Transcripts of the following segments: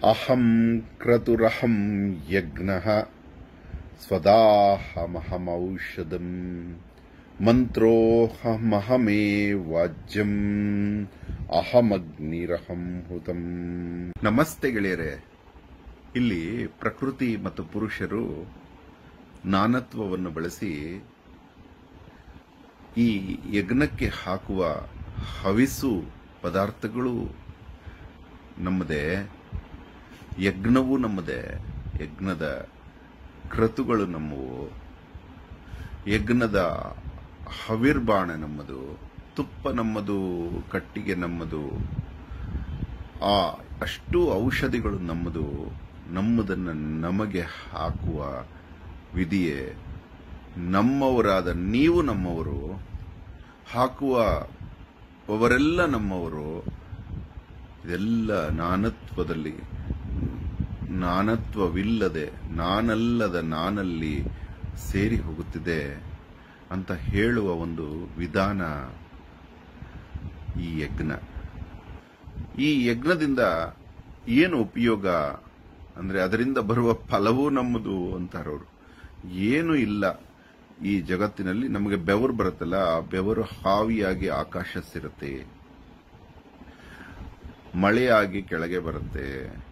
ಅಹಂ ಕ್ರತುರಹಂ ಯಜ್ಞಃ ಸ್ವದಾಹಮಹಮೌಷಧಂ ಮಂತ್ರೋಹಮಹಮೇ ವಾಜ್ಯಂ ಅಹಮಗ್ನಿರಹಂ ಹುತಂ ನಮಸ್ತೆ ಗೆಳೆಯರೆ ಇಲ್ಲಿ ಪ್ರಕೃತಿ ಮತ್ತು ಪುರುಷರು ನಾನತ್ವವನ್ನು ಬಳಸಿ ಈ ಯಜ್ಞಕ್ಕೆ ಹಾಕುವ ಹವಿಸು ಪದಾರ್ಥಗಳು ನಮ್ಮದೇ ಯಜ್ಞವೂ ನಮ್ಮದೇ ಯಜ್ಞದ ಕ್ರತುಗಳು ನಮ್ಮವು ಯಜ್ಞದ ಹವಿರ್ಬಾಣ ನಮ್ಮದು ತುಪ್ಪ ನಮ್ಮದು ಕಟ್ಟಿಗೆ ನಮ್ಮದು ಆ ಅಷ್ಟು ಔಷಧಿಗಳು ನಮ್ಮದು ನಮ್ಮದನ್ನು ನಮಗೆ ಹಾಕುವ ವಿಧಿಯೇ ನಮ್ಮವರಾದ ನೀವು ನಮ್ಮವರು ಹಾಕುವ ಅವರೆಲ್ಲ ನಮ್ಮವರು ಇದೆಲ್ಲ ನಾನತ್ವದಲ್ಲಿ ನಾನತ್ವವಿಲ್ಲದೆ ನಾನಲ್ಲದ ನಾನಲ್ಲಿ ಸೇರಿ ಹೋಗುತ್ತಿದೆ ಅಂತ ಹೇಳುವ ಒಂದು ವಿಧಾನ ಈ ಯಜ್ಞ ಈ ಯಜ್ಞದಿಂದ ಏನು ಉಪಯೋಗ ಅಂದ್ರೆ ಅದರಿಂದ ಬರುವ ಫಲವೂ ನಮ್ಮದು ಅಂತಾರವರು ಏನು ಇಲ್ಲ ಈ ಜಗತ್ತಿನಲ್ಲಿ ನಮಗೆ ಬೆವರು ಬರುತ್ತಲ್ಲ ಆ ಬೆವರು ಹಾವಿಯಾಗಿ ಆಕಾಶ ಸಿರುತ್ತೆ ಮಳೆಯಾಗಿ ಕೆಳಗೆ ಬರುತ್ತೆ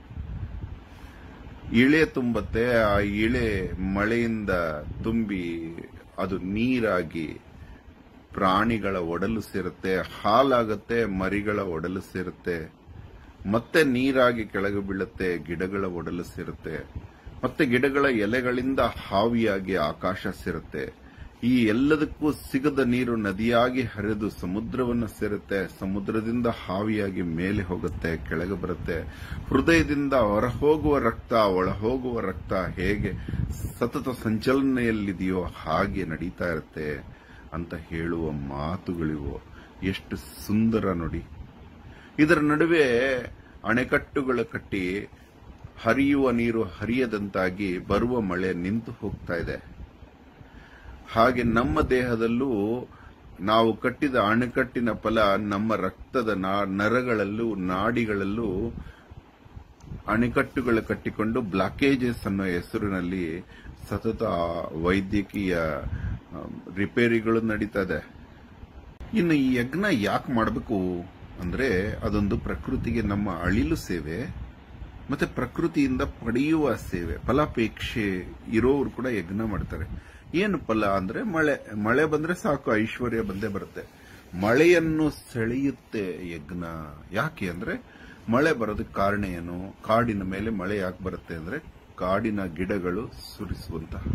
ಇಳೆ ತುಂಬತ್ತೆ ಆ ಇಳೆ ಮಳೆಯಿಂದ ತುಂಬಿ ಅದು ನೀರಾಗಿ ಪ್ರಾಣಿಗಳ ಒಡಲು ಸೇರುತ್ತೆ ಹಾಲಾಗತ್ತೆ ಮರಿಗಳ ಒಡಲು ಸೇರುತ್ತೆ ಮತ್ತೆ ನೀರಾಗಿ ಕೆಳಗೆ ಬೀಳುತ್ತೆ ಗಿಡಗಳ ಒಡಲು ಸೇರುತ್ತೆ ಮತ್ತೆ ಗಿಡಗಳ ಎಲೆಗಳಿಂದ ಹಾವಿಯಾಗಿ ಆಕಾಶ ಸೇರುತ್ತೆ ಈ ಎಲ್ಲದಕ್ಕೂ ಸಿಗದ ನೀರು ನದಿಯಾಗಿ ಹರಿದು ಸಮುದ್ರವನ್ನು ಸೇರುತ್ತೆ ಸಮುದ್ರದಿಂದ ಹಾವಿಯಾಗಿ ಮೇಲೆ ಹೋಗುತ್ತೆ ಕೆಳಗೆ ಬರುತ್ತೆ ಹೃದಯದಿಂದ ಹೊರಹೋಗುವ ರಕ್ತ ಒಳಹೋಗುವ ರಕ್ತ ಹೇಗೆ ಸತತ ಸಂಚಲನೆಯಲ್ಲಿದೆಯೋ ಹಾಗೆ ನಡೀತಾ ಇರುತ್ತೆ ಅಂತ ಹೇಳುವ ಮಾತುಗಳಿವು ಎಷ್ಟು ಸುಂದರ ನೋಡಿ ಇದರ ನಡುವೆ ಅಣೆಕಟ್ಟುಗಳ ಕಟ್ಟಿ ಹರಿಯುವ ನೀರು ಹರಿಯದಂತಾಗಿ ಬರುವ ಮಳೆ ನಿಂತು ಹೋಗ್ತಾ ಇದೆ ಹಾಗೆ ನಮ್ಮ ದೇಹದಲ್ಲೂ ನಾವು ಕಟ್ಟಿದ ಅಣೆಕಟ್ಟಿನ ಫಲ ನಮ್ಮ ರಕ್ತದ ನರಗಳಲ್ಲೂ ನಾಡಿಗಳಲ್ಲೂ ಅಣೆಕಟ್ಟುಗಳು ಕಟ್ಟಿಕೊಂಡು ಬ್ಲಾಕೇಜಸ್ ಅನ್ನೋ ಹೆಸರಿನಲ್ಲಿ ಸತತ ವೈದ್ಯಕೀಯ ರಿಪೇರಿಗಳು ನಡೀತಾ ಇದೆ ಇನ್ನು ಈ ಯಜ್ಞ ಯಾಕೆ ಮಾಡಬೇಕು ಅಂದ್ರೆ ಅದೊಂದು ಪ್ರಕೃತಿಗೆ ನಮ್ಮ ಅಳಿಲು ಸೇವೆ ಮತ್ತೆ ಪ್ರಕೃತಿಯಿಂದ ಪಡೆಯುವ ಸೇವೆ ಫಲಾಪೇಕ್ಷೆ ಇರೋರು ಕೂಡ ಯಜ್ಞ ಮಾಡ್ತಾರೆ ಏನು ಫಲ ಅಂದ್ರೆ ಮಳೆ ಮಳೆ ಬಂದ್ರೆ ಸಾಕು ಐಶ್ವರ್ಯ ಬಂದೇ ಬರುತ್ತೆ ಮಳೆಯನ್ನು ಸೆಳೆಯುತ್ತೆ ಯಜ್ಞ ಯಾಕೆ ಅಂದ್ರೆ ಮಳೆ ಬರೋದಕ್ಕೆ ಕಾರಣ ಏನು ಕಾಡಿನ ಮೇಲೆ ಮಳೆ ಯಾಕೆ ಬರುತ್ತೆ ಅಂದ್ರೆ ಕಾಡಿನ ಗಿಡಗಳು ಸುರಿಸುವಂತಹ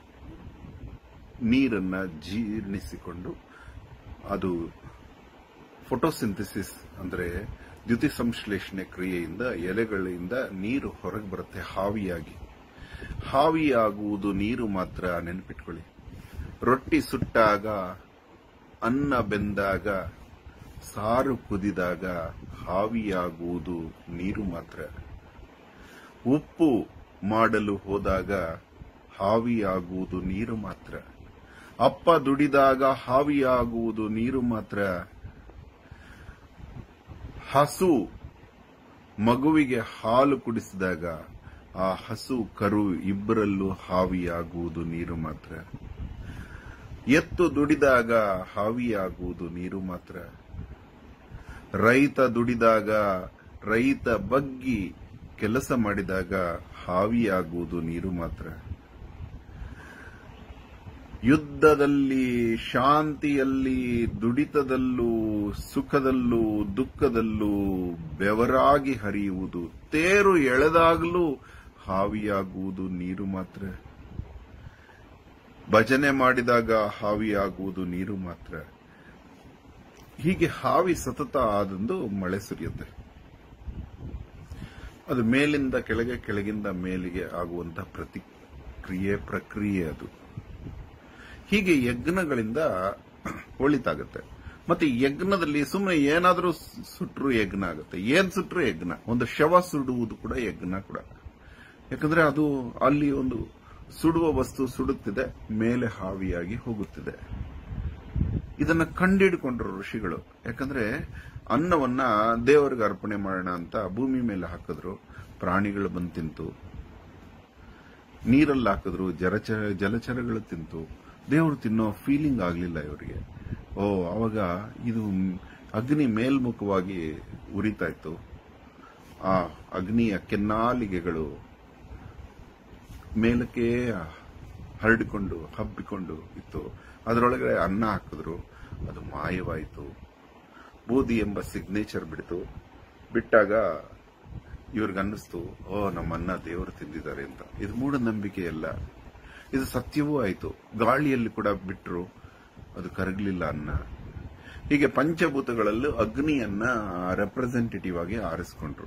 ನೀರನ್ನ ಜೀರ್ಣಿಸಿಕೊಂಡು ಅದು ಫೋಟೋಸಿಂಥಸಿಸ್ ಅಂದ್ರೆ ದ್ಯುತಿ ಸಂಶ್ಲೇಷಣೆ ಕ್ರಿಯೆಯಿಂದ ಎಲೆಗಳಿಂದ ನೀರು ಹೊರಗೆ ಬರುತ್ತೆ ಹಾವಿಯಾಗಿ ಹಾವಿಯಾಗುವುದು ನೀರು ಮಾತ್ರ ನೆನಪಿಟ್ಕೊಳ್ಳಿ ರೊಟ್ಟಿ ಸುಟ್ಟಾಗ ಅನ್ನ ಬೆಂದಾಗ ಸಾರು ಕುದಿದಾಗ ಹಾವಿಯಾಗುವುದು ನೀರು ಮಾತ್ರ ಉಪ್ಪು ಮಾಡಲು ಹೋದಾಗ ಹಾವಿಯಾಗುವುದು ನೀರು ಮಾತ್ರ ಅಪ್ಪ ದುಡಿದಾಗ ಹಾವಿಯಾಗುವುದು ನೀರು ಮಾತ್ರ ಹಸು ಮಗುವಿಗೆ ಹಾಲು ಕುಡಿಸಿದಾಗ ಆ ಹಸು ಕರು ಇಬ್ಬರಲ್ಲೂ ಹಾವಿಯಾಗುವುದು ನೀರು ಮಾತ್ರ ಎತ್ತು ದುಡಿದಾಗ ಹಾವಿಯಾಗುವುದು ನೀರು ಮಾತ್ರ ರೈತ ದುಡಿದಾಗ ರೈತ ಬಗ್ಗಿ ಕೆಲಸ ಮಾಡಿದಾಗ ಹಾವಿಯಾಗುವುದು ನೀರು ಮಾತ್ರ ಯುದ್ಧದಲ್ಲಿ ಶಾಂತಿಯಲ್ಲಿ ದುಡಿತದಲ್ಲೂ ಸುಖದಲ್ಲೂ ದುಃಖದಲ್ಲೂ ಬೆವರಾಗಿ ಹರಿಯುವುದು ತೇರು ಎಳೆದಾಗಲೂ ಹಾವಿಯಾಗುವುದು ನೀರು ಮಾತ್ರ ಭಜನೆ ಮಾಡಿದಾಗ ಹಾವಿಯಾಗುವುದು ನೀರು ಮಾತ್ರ ಹೀಗೆ ಹಾವಿ ಸತತ ಆದಂದು ಮಳೆ ಸುರಿಯುತ್ತೆ ಅದು ಮೇಲಿಂದ ಕೆಳಗೆ ಕೆಳಗಿಂದ ಮೇಲಿಗೆ ಆಗುವಂತಹ ಪ್ರತಿಕ್ರಿಯೆ ಪ್ರಕ್ರಿಯೆ ಅದು ಹೀಗೆ ಯಜ್ಞಗಳಿಂದ ಒಳಿತಾಗುತ್ತೆ ಮತ್ತೆ ಯಜ್ಞದಲ್ಲಿ ಸುಮ್ಮನೆ ಏನಾದರೂ ಸುಟ್ರು ಯಜ್ಞ ಆಗುತ್ತೆ ಏನ್ ಸುಟ್ರು ಯಜ್ಞ ಒಂದು ಶವ ಸುಡುವುದು ಕೂಡ ಯಜ್ಞ ಕೂಡ ಯಾಕಂದ್ರೆ ಅದು ಅಲ್ಲಿ ಒಂದು ಸುಡುವ ವಸ್ತು ಸುಡುತ್ತಿದೆ ಮೇಲೆ ಹಾವಿಯಾಗಿ ಹೋಗುತ್ತಿದೆ ಇದನ್ನ ಕಂಡಿಡ್ಕೊಂಡ್ರು ಋಷಿಗಳು ಯಾಕಂದ್ರೆ ಅನ್ನವನ್ನ ದೇವರಿಗೆ ಅರ್ಪಣೆ ಮಾಡೋಣ ಅಂತ ಭೂಮಿ ಮೇಲೆ ಹಾಕಿದ್ರು ಪ್ರಾಣಿಗಳು ಬಂದು ತಿಂತು ನೀರಲ್ಲಿ ಹಾಕಿದ್ರು ಜಲಚ ಜಲಚರಗಳು ತಿಂತು ದೇವರು ತಿನ್ನೋ ಫೀಲಿಂಗ್ ಆಗಲಿಲ್ಲ ಇವರಿಗೆ ಓ ಅವಾಗ ಇದು ಅಗ್ನಿ ಮೇಲ್ಮುಖವಾಗಿ ಉರಿತಾ ಇತ್ತು ಆ ಅಗ್ನಿಯ ಕೆನ್ನಾಲಿಗೆಗಳು ಮೇಲಕ್ಕೆ ಹರಡಿಕೊಂಡು ಹಬ್ಬಿಕೊಂಡು ಇತ್ತು ಅದರೊಳಗಡೆ ಅನ್ನ ಹಾಕಿದ್ರು ಅದು ಮಾಯವಾಯಿತು ಬೂದಿ ಎಂಬ ಸಿಗ್ನೇಚರ್ ಬಿಡ್ತು ಬಿಟ್ಟಾಗ ಇವ್ರಿಗೆ ಅನ್ನಿಸ್ತು ಓ ನಮ್ಮ ಅನ್ನ ದೇವರು ತಿಂದಿದ್ದಾರೆ ಅಂತ ಇದು ಮೂಢನಂಬಿಕೆ ಅಲ್ಲ ಇದು ಸತ್ಯವೂ ಆಯಿತು ಗಾಳಿಯಲ್ಲಿ ಕೂಡ ಬಿಟ್ರು ಅದು ಕರಗಲಿಲ್ಲ ಅನ್ನ ಹೀಗೆ ಪಂಚಭೂತಗಳಲ್ಲೂ ಅಗ್ನಿಯನ್ನ ರೆಪ್ರೆಸೆಂಟೇಟಿವ್ ಆಗಿ ಆರಿಸ್ಕೊಂಡ್ರು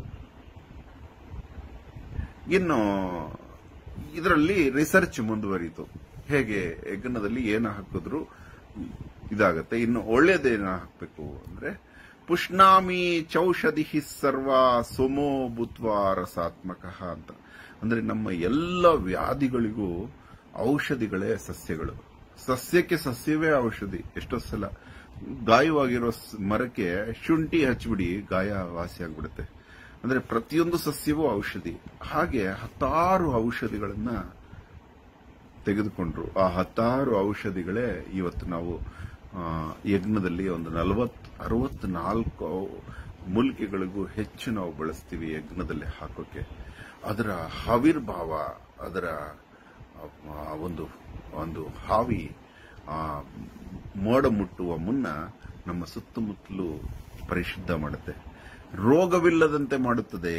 ಇನ್ನು ಇದರಲ್ಲಿ ರಿಸರ್ಚ್ ಮುಂದುವರಿತು ಹೇಗೆ ಯಜ್ಞದಲ್ಲಿ ಏನು ಹಾಕಿದ್ರು ಇದಾಗತ್ತೆ ಇನ್ನು ಒಳ್ಳೇದೇನ ಹಾಕಬೇಕು ಅಂದ್ರೆ ಪುಷ್ಣಾಮಿ ಚೌಷಧಿ ಸರ್ವ ಸೋಮೋ ಭೂತ್ವ ರಸಾತ್ಮಕ ಅಂತ ಅಂದ್ರೆ ನಮ್ಮ ಎಲ್ಲ ವ್ಯಾಧಿಗಳಿಗೂ ಔಷಧಿಗಳೇ ಸಸ್ಯಗಳು ಸಸ್ಯಕ್ಕೆ ಸಸ್ಯವೇ ಔಷಧಿ ಎಷ್ಟೋ ಸಲ ಗಾಯವಾಗಿರೋ ಸ್- ಮರಕ್ಕೆ ಶುಂಠಿ ಹಚ್ಬಿಡಿ ಗಾಯ ವಾಸಿ ಆಗ್ಬಿಡುತ್ತೆ ಅಂದ್ರೆ ಪ್ರತಿಯೊಂದು ಸಸ್ಯವೂ ಔಷಧಿ ಹಾಗೆ ಹತ್ತಾರು ಔಷಧಿಗಳನ್ನ ತೆಗೆದುಕೊಂಡ್ರು ಆ ಹತ್ತಾರು ಔಷಧಿಗಳೇ ಇವತ್ತು ನಾವು ಆ, ಯಜ್ಞದಲ್ಲಿ ಒಂದು ನಲವತ್ತು ಅರವತ್ನಾಲ್ಕು ಮೂಲಿಕೆಗಳಿಗೂ ಹೆಚ್ಚು ನಾವು ಬಳಸ್ತೀವಿ ಯಜ್ಞದಲ್ಲಿ ಹಾಕೋಕೆ ಅದರ ಆವಿರ್ಭಾವ ಅದರ ಆ, ಒಂದು ಒಂದು ಹಾವಿ ಆ ಮೋಡ ಮುಟ್ಟುವ ಮುನ್ನ ನಮ್ಮ ಸುತ್ತಮುತ್ತಲು ಪರಿಶುದ್ಧ ಮಾಡುತ್ತೆ ರೋಗವಿಲ್ಲದಂತೆ ಮಾಡುತ್ತದೆ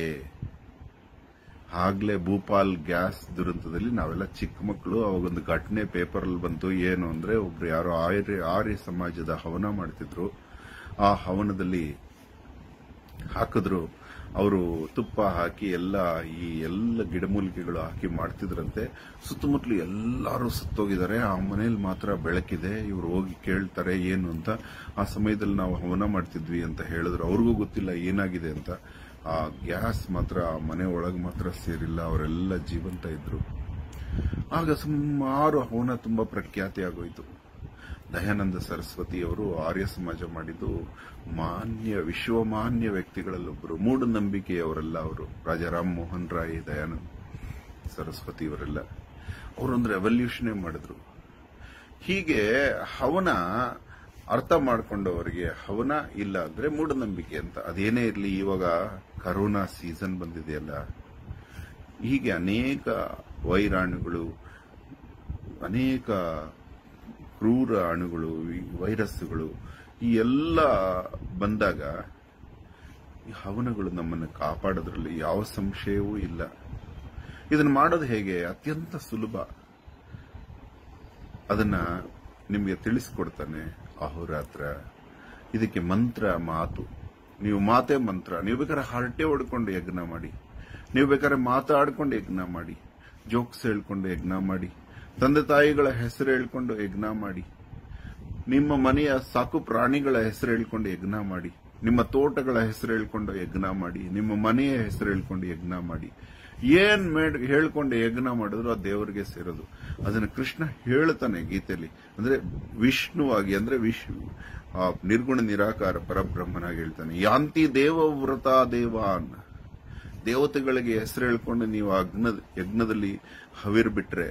ಆಗ್ಲೇ ಭೂಪಾಲ್ ಗ್ಯಾಸ್ ದುರಂತದಲ್ಲಿ ನಾವೆಲ್ಲ ಚಿಕ್ಕ ಮಕ್ಕಳು ಅವಾಗೊಂದು ಘಟನೆ ಪೇಪರ್ ಅಲ್ಲಿ ಬಂತು ಏನು ಅಂದ್ರೆ ಒಬ್ರು ಯಾರೋ ಆರ್ಯ ಆರ್ಯ ಸಮಾಜದ ಹವನ ಮಾಡ್ತಿದ್ರು ಆ ಹವನದಲ್ಲಿ ಹಾಕಿದ್ರು ಅವರು ತುಪ್ಪ ಹಾಕಿ ಎಲ್ಲ ಈ ಎಲ್ಲ ಗಿಡಮೂಲಿಕೆಗಳು ಹಾಕಿ ಮಾಡ್ತಿದ್ರಂತೆ ಸುತ್ತಮುತ್ತಲು ಎಲ್ಲರೂ ಸತ್ತೋಗಿದ್ದಾರೆ ಆ ಮನೇಲಿ ಮಾತ್ರ ಬೆಳಕಿದೆ ಇವರು ಹೋಗಿ ಕೇಳ್ತಾರೆ ಏನು ಅಂತ ಆ ಸಮಯದಲ್ಲಿ ನಾವು ಹವನ ಮಾಡ್ತಿದ್ವಿ ಅಂತ ಹೇಳಿದ್ರು ಅವ್ರಿಗೂ ಗೊತ್ತಿಲ್ಲ ಏನಾಗಿದೆ ಅಂತ ಆ ಗ್ಯಾಸ್ ಮಾತ್ರ ಆ ಮನೆ ಒಳಗೆ ಮಾತ್ರ ಸೇರಿಲ್ಲ ಅವರೆಲ್ಲ ಜೀವಂತ ಇದ್ರು ಆಗ ಸುಮಾರು ಹವನ ತುಂಬಾ ಪ್ರಖ್ಯಾತಿ ಆಗೋಯ್ತು ದಯಾನಂದ ಸರಸ್ವತಿ ಅವರು ಆರ್ಯ ಸಮಾಜ ಮಾಡಿದ್ದು ಮಾನ್ಯ ವಿಶ್ವಮಾನ್ಯ ವ್ಯಕ್ತಿಗಳಲ್ಲೊಬ್ಬರು ಮೂಢನಂಬಿಕೆಯವರೆಲ್ಲ ಅವರು ರಾಜಾ ರಾಮ್ ಮೋಹನ್ ರಾಯ್ ದಯಾನಂದ್ ಸರಸ್ವತಿ ಇವರೆಲ್ಲ ಅವರೊಂದು ರೆವಲ್ಯೂಷನೇ ಮಾಡಿದ್ರು ಹೀಗೆ ಹವನ ಅರ್ಥ ಮಾಡ್ಕೊಂಡವರಿಗೆ ಹವನ ಇಲ್ಲ ಅಂದ್ರೆ ಮೂಢನಂಬಿಕೆ ಅಂತ ಅದೇನೇ ಇರಲಿ ಇವಾಗ ಕರೋನಾ ಸೀಸನ್ ಬಂದಿದೆಯಲ್ಲ ಹೀಗೆ ಅನೇಕ ವೈರಾಣುಗಳು ಅನೇಕ ಕ್ರೂರ ಅಣುಗಳು ಈ ವೈರಸ್ಸುಗಳು ಈ ಎಲ್ಲ ಬಂದಾಗ ಈ ಹವನಗಳು ನಮ್ಮನ್ನು ಕಾಪಾಡೋದ್ರಲ್ಲಿ ಯಾವ ಸಂಶಯವೂ ಇಲ್ಲ ಇದನ್ನು ಮಾಡೋದು ಹೇಗೆ ಅತ್ಯಂತ ಸುಲಭ ಅದನ್ನ ನಿಮಗೆ ತಿಳಿಸ್ಕೊಡ್ತಾನೆ ಅಹೋರಾತ್ರ ಇದಕ್ಕೆ ಮಂತ್ರ ಮಾತು ನೀವು ಮಾತೇ ಮಂತ್ರ ನೀವು ಬೇಕಾದ್ರೆ ಹರಟೆ ಹೊಡ್ಕೊಂಡು ಯಜ್ಞ ಮಾಡಿ ನೀವು ಬೇಕಾದ್ರೆ ಮಾತಾಡ್ಕೊಂಡು ಯಜ್ಞ ಮಾಡಿ ಜೋಕ್ಸ್ ಹೇಳ್ಕೊಂಡು ಯಜ್ಞ ಮಾಡಿ ತಂದೆ ತಾಯಿಗಳ ಹೆಸರು ಹೇಳ್ಕೊಂಡು ಯಜ್ಞ ಮಾಡಿ ನಿಮ್ಮ ಮನೆಯ ಸಾಕು ಪ್ರಾಣಿಗಳ ಹೆಸರು ಹೇಳ್ಕೊಂಡು ಯಜ್ಞ ಮಾಡಿ ನಿಮ್ಮ ತೋಟಗಳ ಹೆಸರು ಹೇಳ್ಕೊಂಡು ಯಜ್ಞ ಮಾಡಿ ನಿಮ್ಮ ಮನೆಯ ಹೆಸರು ಹೇಳ್ಕೊಂಡು ಯಜ್ಞ ಮಾಡಿ ಏನ್ ಮೇಡ್ ಹೇಳ್ಕೊಂಡು ಯಜ್ಞ ಮಾಡಿದ್ರು ಆ ದೇವರಿಗೆ ಸೇರೋದು ಅದನ್ನ ಕೃಷ್ಣ ಹೇಳ್ತಾನೆ ಗೀತೆಯಲ್ಲಿ ಅಂದ್ರೆ ವಿಷ್ಣುವಾಗಿ ಅಂದ್ರೆ ವಿಶ್ ಆ ನಿರ್ಗುಣ ನಿರಾಕಾರ ಪರಬ್ರಹ್ಮನಾಗಿ ಹೇಳ್ತಾನೆ ಯಾಂತಿ ದೇವವ್ರತ ದೇವಾನ್ ದೇವತೆಗಳಿಗೆ ಹೆಸರು ಹೇಳ್ಕೊಂಡು ನೀವು ಅಗ್ನ ಯಜ್ಞದಲ್ಲಿ ಹವಿರ್ ಬಿಟ್ರೆ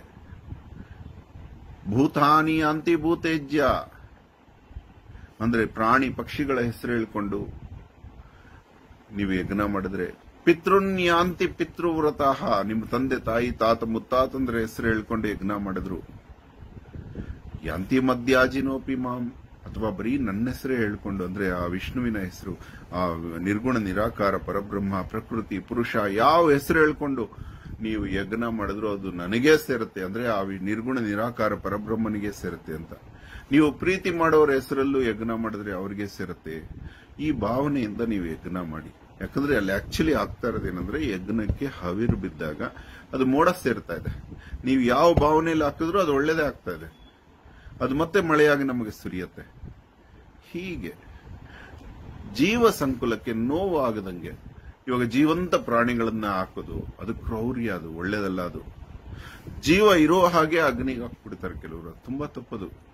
ಭೂತಾನಿ ಅಂತಿ ಭೂತೇಜ್ಯ ಅಂದ್ರೆ ಪ್ರಾಣಿ ಪಕ್ಷಿಗಳ ಹೆಸರು ಹೇಳ್ಕೊಂಡು ನೀವು ಯಜ್ಞ ಮಾಡಿದ್ರೆ ಪಿತೃನ್ಯಾಂತಿ ಪಿತೃವ್ರತಃ ನಿಮ್ಮ ತಂದೆ ತಾಯಿ ತಾತ ಮುತ್ತಾತಂದ್ರೆ ಹೆಸರು ಹೇಳ್ಕೊಂಡು ಯಜ್ಞ ಮಾಡಿದ್ರು ಯಾಂತಿ ಮಧ್ಯಾಜಿನೋಪಿ ಮಾಂ ಅಥವಾ ಬರೀ ನನ್ನ ಹೆಸರೇ ಹೇಳ್ಕೊಂಡು ಅಂದ್ರೆ ಆ ವಿಷ್ಣುವಿನ ಹೆಸರು ಆ ನಿರ್ಗುಣ ನಿರಾಕಾರ ಪರಬ್ರಹ್ಮ ಪ್ರಕೃತಿ ಪುರುಷ ಯಾವ ಹೆಸರು ಹೇಳ್ಕೊಂಡು ನೀವು ಯಜ್ಞ ಮಾಡಿದ್ರು ಅದು ನನಗೇ ಸೇರುತ್ತೆ ಅಂದ್ರೆ ಆ ವಿ- ನಿರ್ಗುಣ ನಿರಾಕಾರ ಪರಬ್ರಹ್ಮನಿಗೆ ಸೇರುತ್ತೆ ಅಂತ ನೀವು ಪ್ರೀತಿ ಮಾಡೋರ ಹೆಸರಲ್ಲೂ ಯಜ್ಞ ಮಾಡಿದ್ರೆ ಅವ್ರಿಗೆ ಸೇರುತ್ತೆ ಈ ಭಾವನೆಯಿಂದ ನೀವು ಯಜ್ಞ ಮಾಡಿ ಯಾಕಂದ್ರೆ ಅಲ್ಲಿ ಆಕ್ಚುಲಿ ಆಗ್ತಾ ಇರೋದೇನಂದ್ರೆ ಯಜ್ಞಕ್ಕೆ ಹವಿರು ಬಿದ್ದಾಗ ಅದು ಮೋಡ ಸೇರ್ತಾ ಇದೆ ನೀವು ಯಾವ ಭಾವನೆಯಲ್ಲಿ ಹಾಕಿದ್ರು ಅದು ಒಳ್ಳೇದೇ ಆಗ್ತಾ ಇದೆ ಅದು ಮತ್ತೆ ಮಳೆಯಾಗಿ ನಮಗೆ ಸುರಿಯುತ್ತೆ ಹೀಗೆ ಜೀವ ಸಂಕುಲಕ್ಕೆ ನೋವು ಆಗದಂಗೆ ಇವಾಗ ಜೀವಂತ ಪ್ರಾಣಿಗಳನ್ನ ಹಾಕೋದು ಅದು ಕ್ರೌರ್ಯ ಅದು ಒಳ್ಳೇದಲ್ಲ ಅದು ಜೀವ ಇರೋ ಹಾಗೆ ಅಗ್ನಿಗೆ ಹಾಕ್ಬಿಡ್ತಾರೆ ಕೆಲವರು ಅದು ತುಂಬಾ ತಪ್ಪದು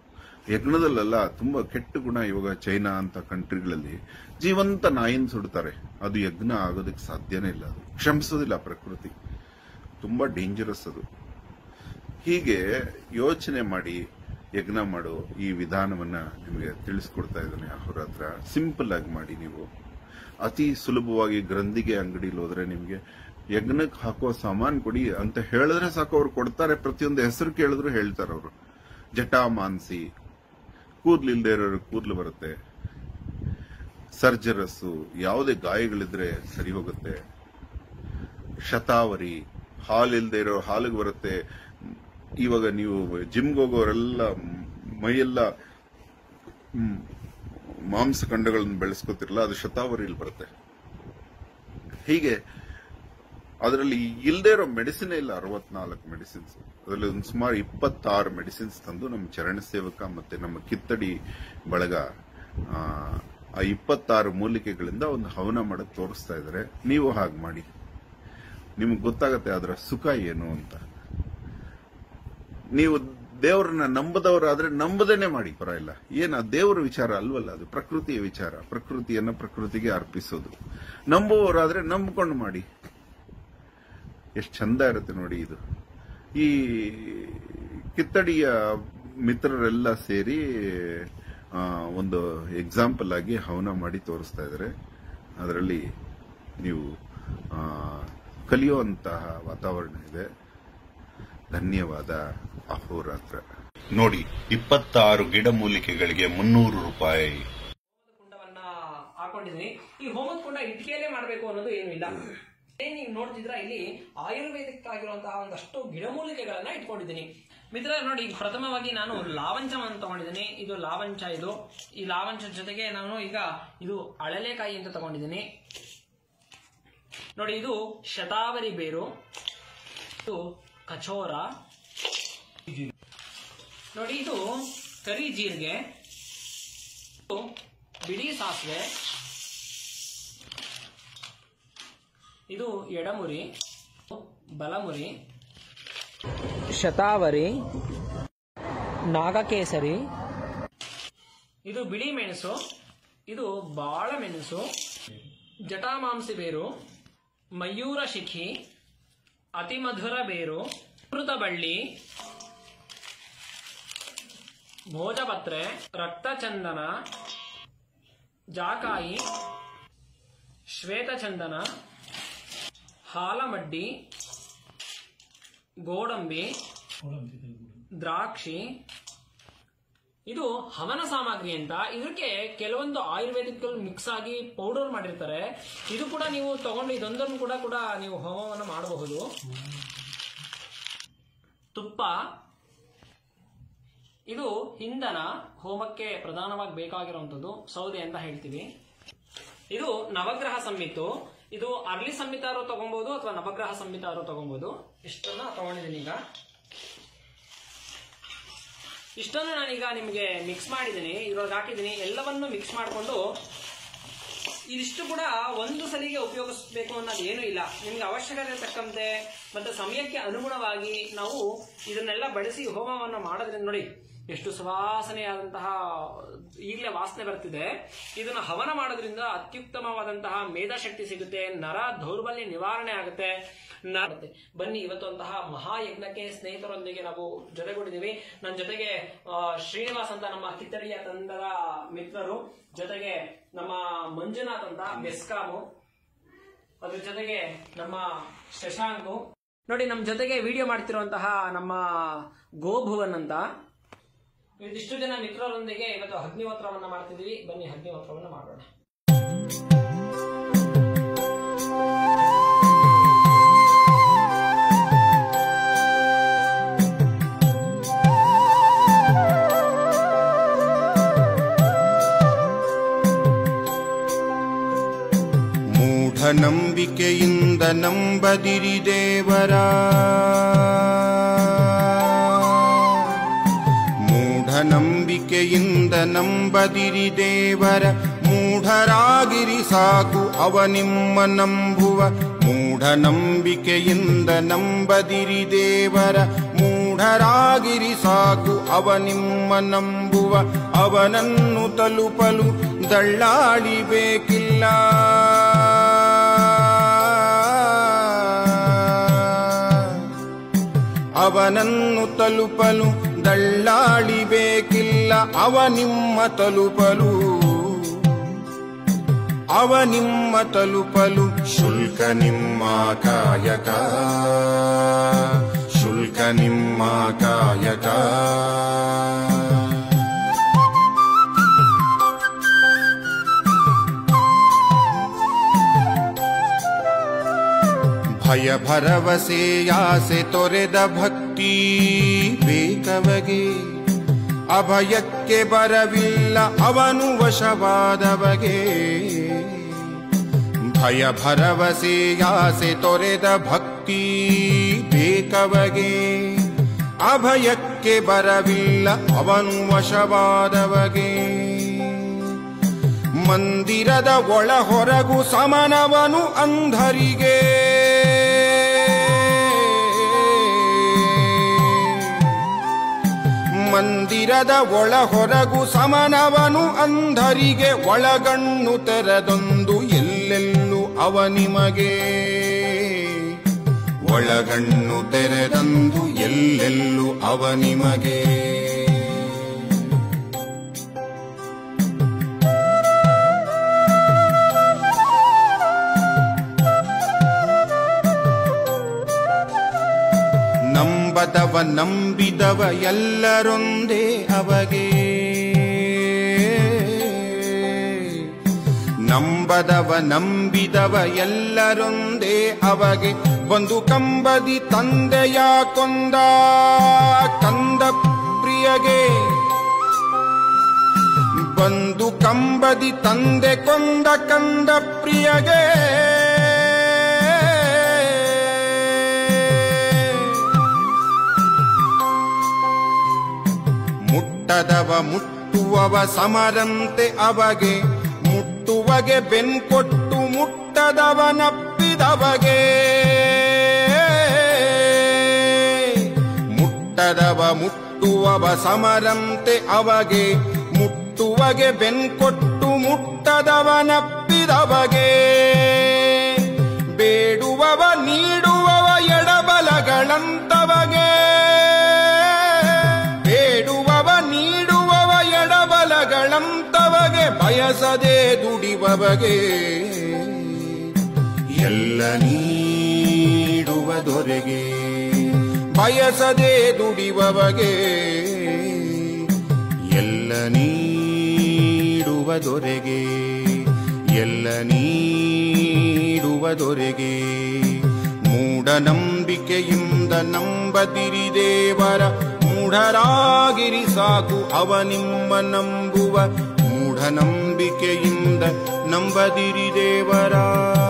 ಯಜ್ಞದಲ್ಲೆಲ್ಲ ತುಂಬಾ ಕೆಟ್ಟ ಗುಣ ಇವಾಗ ಚೈನಾ ಅಂತ ಕಂಟ್ರಿಗಳಲ್ಲಿ ಜೀವಂತ ನಾಯಿನ ಸುಡ್ತಾರೆ ಅದು ಯಜ್ಞ ಆಗೋದಕ್ಕೆ ಸಾಧ್ಯನೇ ಇಲ್ಲ ಅದು ಕ್ಷಮಿಸೋದಿಲ್ಲ ಪ್ರಕೃತಿ ತುಂಬಾ ಡೇಂಜರಸ್ ಅದು ಹೀಗೆ ಯೋಚನೆ ಮಾಡಿ ಯಜ್ಞ ಮಾಡೋ ಈ ವಿಧಾನವನ್ನ ನಿಮಗೆ ತಿಳಿಸ್ಕೊಡ್ತಾ ಇದ್ದಾನೆ ಅವ್ರ ಹತ್ರ ಸಿಂಪಲ್ ಆಗಿ ಮಾಡಿ ನೀವು ಅತಿ ಸುಲಭವಾಗಿ ಗ್ರಂಥಿಗೆ ಅಂಗಡಿಲಿ ಹೋದ್ರೆ ನಿಮ್ಗೆ ಯಜ್ಞಕ್ಕೆ ಹಾಕೋ ಸಾಮಾನ್ ಕೊಡಿ ಅಂತ ಹೇಳಿದ್ರೆ ಸಾಕು ಅವ್ರು ಕೊಡ್ತಾರೆ ಪ್ರತಿಯೊಂದು ಹೆಸರು ಕೇಳಿದ್ರು ಹೇಳ್ತಾರೆ ಅವರು ಜಟಾ ಮಾನ್ಸಿ ಕೂದ್ಲಿಲ್ದೇ ಇರೋರು ಕೂದ್ಲು ಬರುತ್ತೆ ಸರ್ಜರಸ್ಸು ಯಾವುದೇ ಗಾಯಗಳಿದ್ರೆ ಸರಿ ಹೋಗುತ್ತೆ ಶತಾವರಿ ಹಾಲಿಲ್ದೇ ಇರೋ ಹಾಲಿಗೆ ಬರುತ್ತೆ ಇವಾಗ ನೀವು ಜಿಮ್ಗೆ ಹೋಗೋರೆಲ್ಲ ಮೈಯೆಲ್ಲ ಹ್ಮ್, ಮಾಂಸಖಂಡಗಳನ್ನು ಬೆಳೆಸ್ಕೋತಿರಲ್ಲ ಅದು ಶತಾವರಿಲಿ ಬರುತ್ತೆ ಹೀಗೆ ಅದರಲ್ಲಿ ಇಲ್ಲದೆ ಇರೋ ಮೆಡಿಸಿನ್ ಇಲ್ಲ ಅರವತ್ನಾಲ್ಕು ಮೆಡಿಸಿನ್ಸ್ ಅದರಲ್ಲಿ ಒಂದು ಸುಮಾರು ಇಪ್ಪತ್ತಾರು ಮೆಡಿಸಿನ್ಸ್ ತಂದು ನಮ್ಮ ಚರಣ ಸೇವಕ ಮತ್ತೆ ನಮ್ಮ ಕಿತ್ತಡಿ ಬಳಗ ಆ, ಆ ಇಪ್ಪತ್ತಾರು ಮೂಲಿಕೆಗಳಿಂದ ಒಂದು ಹವನ ಮಾಡಕ್ ತೋರಿಸ್ತಾ ಇದ್ದಾರೆ ನೀವು ಹಾಗೆ ಮಾಡಿ ನಿಮ್ಗೆ ಗೊತ್ತಾಗತ್ತೆ ಅದರ ಸುಖ ಏನು ಅಂತ ನೀವು ದೇವರನ್ನ ನಂಬದವರಾದ್ರೆ ನಂಬದೇನೆ ಮಾಡಿ ಪರ ಇಲ್ಲ ಏನ ದೇವರ ವಿಚಾರ ಅಲ್ವಲ್ಲ ಅದು ಪ್ರಕೃತಿಯ ವಿಚಾರ ಪ್ರಕೃತಿಯನ್ನ ಪ್ರಕೃತಿಗೆ ಅರ್ಪಿಸೋದು ನಂಬುವವರಾದ್ರೆ ನಂಬಿಕೊಂಡು ಮಾಡಿ ಎಷ್ಟು ಚಂದ ಇರುತ್ತೆ ನೋಡಿ ಇದು ಈ ಕಿತ್ತಡಿಯ ಮಿತ್ರರೆಲ್ಲ ಸೇರಿ ಆ, ಒಂದು ಎಕ್ಸಾಂಪಲ್ ಆಗಿ ಹವನ ಮಾಡಿ ತೋರಿಸ್ತಾ ಇದ್ದಾರೆ ಅದರಲ್ಲಿ ನೀವು ಆ, ಕಲಿಯುವಂತಹ ವಾತಾವರಣ ಇದೆ ಧನ್ಯವಾದ ಅಹೋರಾತ್ರ ನೋಡಿ ಇಪ್ಪತ್ತಾರು ಗಿಡಮೂಲಿಕೆಗಳಿಗೆ ಮುನ್ನೂರು ರೂಪಾಯಿ ಕುಂಡವನ್ನ ಹಾಕೊಂಡಿದೀನಿ ಈ ಹೋಮದ ಕುಂಡ ಇಟ್ಕೆಯಲ್ಲೇ ಮಾಡಬೇಕು ಅನ್ನೋದು ಏನು ಇಲ್ಲ ಏನ್ ನೀವು ನೋಡ್ತಿದ್ರ ಇಲ್ಲಿ ಆಯುರ್ವೇದಿಕ್ ಆಗಿರುವಂತಹ ಒಂದಷ್ಟು ಗಿಡಮೂಲಿಕೆಗಳನ್ನ ಇಟ್ಕೊಂಡಿದ್ದೀನಿ ಮಿತ್ರ ನೋಡಿ ಈಗ ಪ್ರಥಮವಾಗಿ ನಾನು ಲಾವಂಚವನ್ನು ತಗೊಂಡಿದ್ದೀನಿ ಇದು ಲಾವಂಚ ಇದು ಈ ಲಾವಂಚ ಜೊತೆಗೆ ನಾನು ಈಗ ಇದು ಅಳಲೆಕಾಯಿ ಅಂತ ತಗೊಂಡಿದ್ದೀನಿ ನೋಡಿ ಇದು ಶತಾವರಿ ಬೇರು ಇದು ಕಚೋರ ನೋಡಿ ಇದು ಕರಿ ಜೀರಿಗೆ ಇದು ಬಿಳಿ ಸಾಸಿವೆ ಇದು ಎಡಮುರಿ ಬಲಮುರಿ ಶತಾವರಿ ನಾಗಕೇಸರಿ ಇದು ಬಿಳಿ ಮೆಣಸು ಇದು ಬಾಳ ಮೆಣಸು ಜಟಾಮಾಂಸಿ ಬೇರು ಮಯೂರ ಶಿಖಿ ಅತಿಮಧುರ ಬೇರು ಅಮೃತ ಬಳ್ಳಿ ಭೋಜಪತ್ರೆ ರಕ್ತಚಂದನ ಜಾಕಾಯಿ ಶ್ವೇತಚಂದನ ಹಾಲಮಡ್ಡಿ ಗೋಡಂಬಿ ದ್ರಾಕ್ಷಿ ಇದು ಹವನ ಸಾಮಗ್ರಿ ಅಂತ ಇದಕ್ಕೆ ಕೆಲವೊಂದು ಆಯುರ್ವೇದಿಕ್ ಮಿಕ್ಸ್ ಆಗಿ ಪೌಡರ್ ಮಾಡಿರ್ತಾರೆ ಇದು ಕೂಡ ನೀವು ತಗೊಂಡು ಇದೊಂದನ್ನು ಕೂಡ ಕೂಡ ನೀವು ಹೋಮವನ್ನು ಮಾಡಬಹುದು ತುಪ್ಪ ಇದು ಇಂಧನ ಹೋಮಕ್ಕೆ ಪ್ರಧಾನವಾಗಿ ಬೇಕಾಗಿರುವಂತದ್ದು ಸೌದೆ ಅಂತ ಹೇಳ್ತೀವಿ ಇದು ನವಗ್ರಹ ಸಂಹಿತು ಇದು ಅರ್ಲಿ ಸಂಹಿತಾರು ತಗೊಬಹುದು ಅಥವಾ ನವಗ್ರಹ ಸಂಹಿತಾರು ತಗೊಬಹುದು ಇಷ್ಟನ್ನ ತಗೊಂಡಿದ್ದೀನಿ ಈಗ ಇಷ್ಟನ್ನು ನಾನೀಗ ನಿಮಗೆ ಮಿಕ್ಸ್ ಮಾಡಿದ್ದೀನಿ ಇದ್ರೊಳಗೆ ಹಾಕಿದ್ದೀನಿ ಎಲ್ಲವನ್ನು ಮಿಕ್ಸ್ ಮಾಡಿಕೊಂಡು ಇದಿಷ್ಟು ಕೂಡ ಒಂದು ಸಲಿಗೆ ಉಪಯೋಗಿಸಬೇಕು ಅನ್ನೋದು ಏನೂ ಇಲ್ಲ ನಿಮ್ಗೆ ಅವಶ್ಯಕತೆ ತಕ್ಕಂತೆ ಮತ್ತೆ ಸಮಯಕ್ಕೆ ಅನುಗುಣವಾಗಿ ನಾವು ಇದನ್ನೆಲ್ಲ ಬಳಸಿ ಹೋಮವನ್ನು ಮಾಡೋದ್ರಿಂದ ನೋಡಿ ಎಷ್ಟು ಸುವಾಸನೆಯಾದಂತಹ ಈಗಲೇ ವಾಸನೆ ಬರ್ತಿದೆ ಇದನ್ನ ಹವನ ಮಾಡೋದ್ರಿಂದ ಅತ್ಯುತ್ತಮವಾದಂತಹ ಮೇಧಾಶಕ್ತಿ ಸಿಗುತ್ತೆ ನರ ದೌರ್ಬಲ್ಯ ನಿವಾರಣೆ ಆಗುತ್ತೆ ನ- ಬನ್ನಿ ಇವತ್ತೊಂತಹ ಮಹಾಯಜ್ಞಕ್ಕೆ ಸ್ನೇಹಿತರೊಂದಿಗೆ ನಾವು ಜೊತೆಗೂಡಿದ್ದೀವಿ ನನ್ನ ಜೊತೆಗೆ ಆ, ಶ್ರೀನಿವಾಸ್ ಅಂತ ನಮ್ಮ ಕಿತ್ತಡಿಯ ತಂಡದ ಮಿತ್ರರು ಜೊತೆಗೆ ನಮ್ಮ ಮಂಜುನಾಥ್ ಅಂತ ಬೆಸ್ಕಾಮು ಅದ್ರ ಜೊತೆಗೆ ನಮ್ಮ ಶಶಾಂಕು ನೋಡಿ ನಮ್ಮ ಜೊತೆಗೆ ವಿಡಿಯೋ ಮಾಡ್ತಿರುವಂತಹ ನಮ್ಮ ಗೋಭುವನ್ ಅಂತ ಇದಿಷ್ಟು ಜನ ಮಿತ್ರರೊಂದಿಗೆ ಇವತ್ತು ಅಗ್ನಿಹೋತ್ರವನ್ನ ಮಾಡ್ತಿದೀವಿ ಬನ್ನಿ ಅಗ್ನಿಹೋತ್ರವನ್ನ ಮಾಡೋಣ ಮೂಢನಂಬಿಕೆಯಿಂದ ನಂಬದಿರಿ ದೇವರ ಮೂಢನಂಬಿಕೆಯಿಂದ ನಂಬದಿರಿ ದೇವರ ಮೂಢರಾಗಿರಿ ಸಾಕು ಅವ ನಿಮ್ಮ ನಂಬುವ ಮೂಢನಂಬಿಕೆಯಿಂದ ನಂಬದಿರಿ ದೇವರ ಮೂಢ ಮೂಢರಾಗಿರಿ ಸಾಕು ಅವ ನಿಮ್ಮ ನಂಬುವ ಅವನನ್ನು ತಲುಪಲು ದಳ್ಳಾಳಿ ಬೇಕಿಲ್ಲ ಅವನನ್ನು ತಲುಪಲು ದಳ್ಳಾಳಿ ಬೇಕಿಲ್ಲ ಅವ ನಿಮ್ಮ ತಲುಪಲು ಅವ ನಿಮ್ಮ ತಲುಪಲು ಶುಲ್ಕ ನಿಮ್ಮ ಕಾಯಕ ಶುಲ್ಕ ನಿಮ್ಮ ಕಾಯಕ ಭಯ ಭರವಸೆಯಾಸೆ ತೊರೆದ ಭಕ್ತಿ ಬೇಕವಗೆ ಅಭಯಕ್ಕೆ ಬರವಿಲ್ಲ ಅವನು ವಶವಾದವಗೆ ಭಯ ಭರವಸೆಯಾಸೆ ತೊರೆದ ಭಕ್ತಿ ಬೇಕವಗೆ ಅಭಯಕ್ಕೆ ಬರವಿಲ್ಲ ಅವನು ವಶವಾದವಗೆ ಮಂದಿರದ ಒಳ ಹೊರಗು ಸಮನವನು ಅಂಧರಿಗೆ ಮಂದಿರದ ಒಳ ಹೊರಗು ಸಮನವನು ಅಂಧರಿಗೆ ಒಳಗಣ್ಣು ತೆರೆದೊಂದು ಎಲ್ಲೆಲ್ಲೂ ಅವ ನಿಮಗೆ ಒಳಗಣ್ಣು ತೆರೆದಂದು ಎಲ್ಲೆಲ್ಲೂ ಅವ ನಿಮಗೆ ನಂಬದವ ನಂಬಿದವ ಎಲ್ಲರೊಂದೇ ಅವಗೆ ನಂಬದವ ನಂಬಿದವ ಎಲ್ಲರೊಂದೇ ಅವಗೆ ಒಂದು ಕಂಬದಿ ತಂದೆಯ ಕೊಂದ ಕಂದ ಪ್ರಿಯಗೆ ಬಂದು ಕಂಬದಿ ತಂದೆ ಕೊಂದ ಕಂದ ಪ್ರಿಯಗೆ ಮುಟ್ಟದವ ಮುಟ್ಟುವವ ಸಮರಂತೆ ಅವಗೆ ಮುಟ್ಟುವಗೆ ಬೆನ್ಕೊಟ್ಟು ಮುಟ್ಟದವ ನಪ್ಪಿದವಗೆ ಮುಟ್ಟದವ ಮುಟ್ಟುವವ ಸಮರಂತೆ ಅವಗೆ ಮುಟ್ಟುವಗೆ ಬೆನ್ಕೊಟ್ಟು ಮುಟ್ಟದವ ನಪ್ಪಿದವಗೆ ಬೇಡುವವ ನೀಡುವವ ಎಡಬಲಗಳಂತವಗೆ ಬೇಡುವವ ನೀಡುವವ ಎಡಬಲಗಳಂತವಗೆ ಬಯಸದೆ ದುಡಿವವಗೆ ಎಲ್ಲ ನೀಡುವ ದೊರೆಗೆ ಬಯಸದೆ ದುಡಿವವಗೆ ಎಲ್ಲ ನೀಡುವ ದೊರೆಗೆ ಎಲ್ಲ ನೀಡುವ ದೊರೆಗೆ ಮೂಢನಂಬಿಕೆಯಿಂದ ನಂಬದಿರಿ ದೇವರ ಮೂಢರಾಗಿರಿ ಸಾಕು ಅವ ನಿಮ್ಮ ನಂಬುವ ಮೂಢನಂಬಿಕೆಯಿಂದ ನಂಬದಿರಿ ದೇವರ